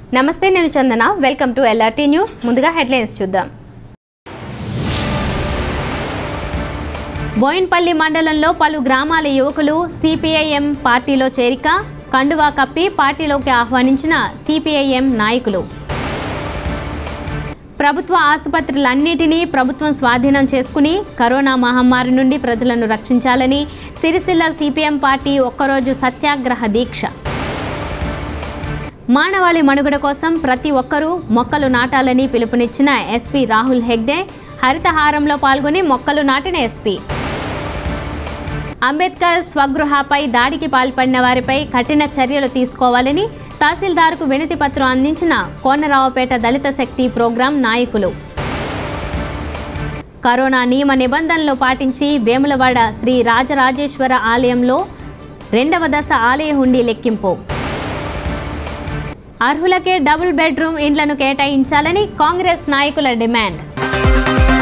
నమస్తే నేను Chandana welcome to LRT news ముందుగా హెడ్లైన్స్ చూద్దాం బోయిన్పల్లి మండలంలో పలు గ్రామాల యువకులు సిపిఐఎం పార్టీలో చేరిక కండువా కప్పి పార్టీలోకి ఆహ్వానించిన సిపిఐఎం నాయకులు ప్రభుత్వ ఆసుపత్రులన్నిటినీ ప్రభుత్వం స్వాధీనం చేసుకుని కరోనా మహమ్మారి నుండి ప్రజలను రక్షించాలని సిరిసిల్ల సిపిఎం పార్టీ ఒక్కరోజు సత్యాగ్రహ దీక్ష మానవాళి మనుగడ కోసం ప్రతి ఒక్కరూ మొక్కలు నాటాలని పిలుపునిచ్చిన ఎస్పీ రాహుల్ హెగ్డే హరితహారంలో పాల్గొని మొక్కలు నాటిన ఎస్పీ అంబేద్కర్ స్వగృహపై దాడికి పాల్పడిన వారిపై కఠిన చర్యలు తీసుకోవాలని తహసీల్దార్కు వినతి పత్రం అందించిన కోనరావుపేట దళిత శక్తి ప్రోగ్రాం నాయకులు కరోనా నియమ నిబంధనలు పాటించి వేములవాడ శ్రీ రాజరాజేశ్వర ఆలయంలో రెండవ దశ ఆలయ హుండీ లెక్కింపు అర్హులకే డబుల్ బెడ్రూమ్ ఇండ్లను కేటాయించాలని కాంగ్రెస్ నాయకుల డిమాండ్